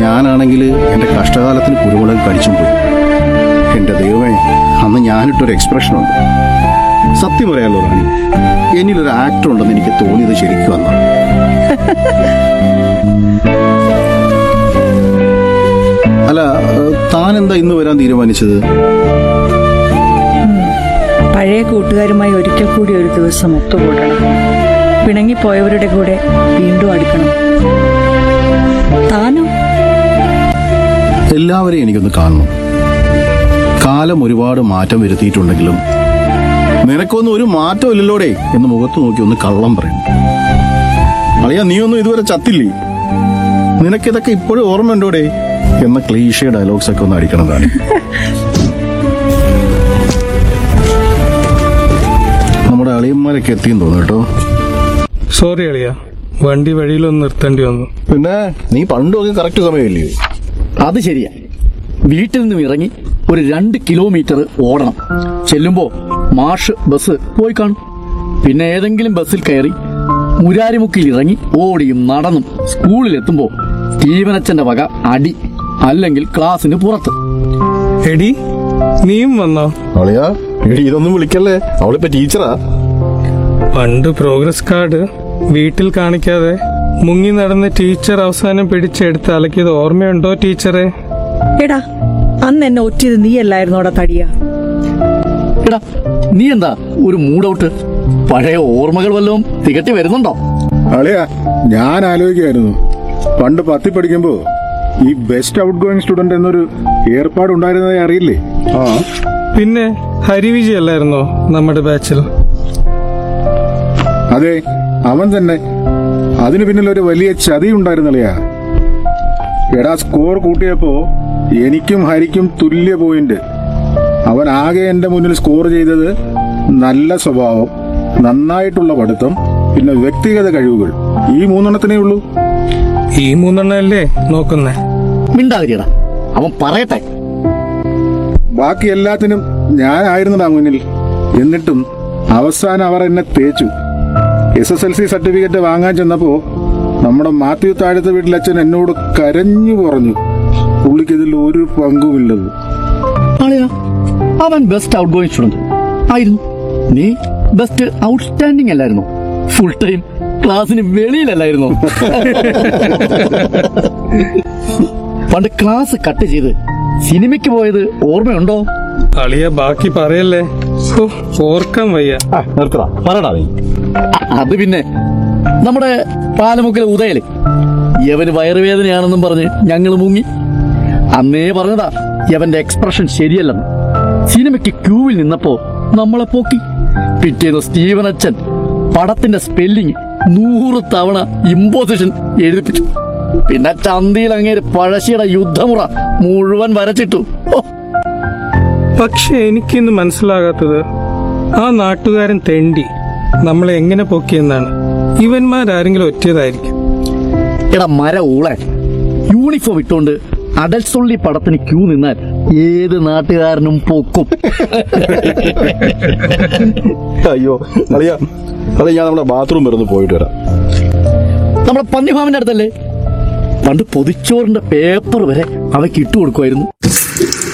ഞാനാണെങ്കിൽ എൻ്റെ കഷ്ടകാലത്തിന് കുരുമുളക് കടിച്ചും പോയി എൻ്റെ ദൈവമേ അന്ന് ഞാനിട്ടൊരു എക്സ്പ്രഷനുണ്ട് സത്യം പറയാലോ റാണി എന്നിലൊരു ആക്ടർ ഉണ്ടെന്ന് എനിക്ക് തോന്നിയത് ശരിക്കും അന്നാ അല്ല താൻ എന്താ ഇന്ന് വരാൻ തീരുമാനിച്ചത് പഴയ കൂട്ടുകാരുമായി ഒരിക്കൽ കൂടി ഒരു ദിവസം ഒത്തുകൂടണം പിണങ്ങിപ്പോയവരുടെ കൂടെ വീണ്ടും അടുക്കണം താനോ എല്ലാവരെയും എനിക്കൊന്ന് കാണണം കാലം ഒരുപാട് മാറ്റം വരുത്തിയിട്ടുണ്ടെങ്കിലും നിനക്കൊന്നും ഒരു മാറ്റം ഇല്ലല്ലോടെ എന്ന് മുഖത്ത് നോക്കി ഒന്ന് കള്ളം പറയും അളിയാ നീയൊന്നും ഇതുവരെ ചത്തില്ലേ നിനക്കിതൊക്കെ ഇപ്പോഴും ഓർമ്മയുണ്ടോടെ എന്ന ക്ലീഷേ ഡയലോഗ്സ് ഒക്കെ ഒന്ന് അടിക്കണതാണ് നമ്മുടെ അളിയന്മാരൊക്കെ എത്തിയെന്ന് തോന്നുന്നു കേട്ടോ സോറി അളിയ വണ്ടി വഴിയിലൊന്ന് നിർത്തേണ്ടി വന്നു പിന്നെ നീ പണ്ടൊക്കെ കറക്റ്റ് സമയമില്ലയോ അത് ശരിയാ വീട്ടിൽ നിന്നും ഇറങ്ങി ഒരു രണ്ട് കിലോമീറ്റർ ഓടണം ചെല്ലുമ്പോ മാഷ് ബസ് പോയി കാണും പിന്നെ ഏതെങ്കിലും ബസ്സിൽ കയറി മുരാരിമുക്കിൽ ഇറങ്ങി ഓടിയും നടന്നും സ്കൂളിലെത്തുമ്പോ സ്റ്റീവനച്ചന്റെ വക അടി അല്ലെങ്കിൽ ക്ലാസ്സിന് പുറത്ത് എടി നീയും വന്നോ അളിയാ എടി ഇതൊന്നും വിളിക്കല്ലേ അവളിപ്പോ ടീച്ചറാ പണ്ട് പ്രോഗ്രസ് കാർഡ് വീട്ടിൽ കാണിക്കാതെ മുങ്ങി നടന്ന ടീച്ചർ അവസാനം പിടിച്ചെടുത്ത് അലക്കിയത് ഓർമ്മയുണ്ടോ ടീച്ചറെ എടാ അന്ന് എന്നെ ഒറ്റിയത് നീയല്ലായിരുന്നോടാ തടിയ എടാ നീ എന്താ ഒരു മൂഡൌട്ട് പഴയ ഓർമ്മകൾ വല്ലതും തികട്ടി വരുന്നുണ്ടോ അളിയാ ഞാൻ ആലോചിക്കായിരുന്നു പണ്ട് പത്തി പഠിക്കുമ്പോ ഈ ബെസ്റ്റ് ഔട്ട് ഗോയിങ് സ്റ്റുഡന്റ് എന്നൊരു ഏർപ്പാട് ഉണ്ടായിരുന്നതായി അറിയില്ലേ ആ പിന്നെ ഹരിവിജയ് അല്ലായിരുന്നോ നമ്മുടെ ബാച്ചിൽ അതെ അവൻ തന്നെ അതിനു പിന്നിൽ ഒരു വലിയ ചതി ഉണ്ടായിരുന്നളിയാ എടാ സ്കോർ കൂട്ടിയപ്പോ എനിക്കും ഹരിക്കും തുല്യ പോയിന്റ് അവൻ ആകെ എന്റെ മുന്നിൽ സ്കോർ ചെയ്തത് നല്ല സ്വഭാവം നന്നായിട്ടുള്ള പഠിത്തം പിന്നെ വ്യക്തിഗത കഴിവുകൾ ഈ മൂന്നെണ്ണത്തിനേ ഉള്ളൂ ഈ മൂന്നെണ്ണല്ലേ നോക്കുന്നേ മിണ്ടാതിരിയടാ അവൻ പറയട്ടെ ബാക്കി എല്ലാത്തിനും ഞാനായിരുന്നടാ മുന്നിൽ എന്നിട്ടും അവസാനം അവർ എന്നെ തേച്ചു S S L C certificate വാങ്ങാൻ ചെന്നപ്പോ നമ്മുടെ മാത്യു താഴത്തെ വീട്ടിലച്ഛൻ എന്നോട് കരഞ്ഞു പറഞ്ഞു പുള്ളിക്ക് ഇതിൽ ഒരു പങ്കുമില്ലത് ആളിയാ അവൻ ബെസ്റ്റ് ഔട്ട് ഗോയിങ് സ്റ്റുഡന്റ് ആയിരുന്നു നീ ബെസ്റ്റ് ഔട്ട്സ്റ്റാൻഡിംഗ് അല്ലായിരുന്നു ഫുൾ ടൈം ക്ലാസ്സിന് വെളിയിലല്ലായിരുന്നു പണ്ട് ക്ലാസ് കട്ട് ചെയ്ത് സിനിമയ്ക്ക് പോയത് ഓർമ്മയുണ്ടോ അളിയ ബാക്കി പറയല്ലേ ഹോ, ഓർക്കാൻ വയ്യ നിർത്തടാ പറയടാ നീ അത് പിന്നെ നമ്മുടെ പാലമുക്കിലെ ഉദയല് യവന് വയറുവേദനയാണെന്നും പറഞ്ഞ് ഞങ്ങൾ മുങ്ങി അന്നേ പറഞ്ഞതാ യവന്റെ എക്സ്പ്രഷൻ ശരിയല്ലെന്ന് സിനിമയ്ക്ക് ക്യൂവിൽ നിന്നപ്പോ നമ്മളെ പോക്കി പിറ്റേന്ന് സ്റ്റീവൻ അച്ഛൻ പടത്തിന്റെ സ്പെല്ലിങ് നൂറ് തവണ ഇമ്പോസിഷൻ എഴുതിപ്പിച്ചു പിന്നെ ചന്തിയിൽ അങ്ങേര് പഴശ്ശിയുടെ യുദ്ധമുറ മുഴുവൻ വരച്ചിട്ടു ഓ പക്ഷെ എനിക്കിന്ന് മനസ്സിലാകാത്തത് ആ നാട്ടുകാരൻ തെണ്ടി നമ്മളെ എങ്ങനെ പൊക്കിയെന്നാണ് ഇവന്മാരാരെങ്കിലും ഒറ്റയതായിരിക്കും എടാ മര ഊളെ യൂണിഫോം ഇട്ടുകൊണ്ട് അടൽസൊള്ളി പടത്തിന് ക്യൂ നിന്നാൽ ഏത് നാട്ടുകാരനും പൊക്കും അയ്യോ അളിയാ അതെ ഞാൻ നമ്മുടെ ബാത്റൂം വരുന്ന് പോയിട്ട് വരാം നമ്മുടെ പന്നിഭാമിന്റെ അടുത്തല്ലേ പണ്ട് പൊതിച്ചോറിന്റെ പേപ്പർ വരെ അവയ്ക്ക് ഇട്ടു കൊടുക്കുമായിരുന്നു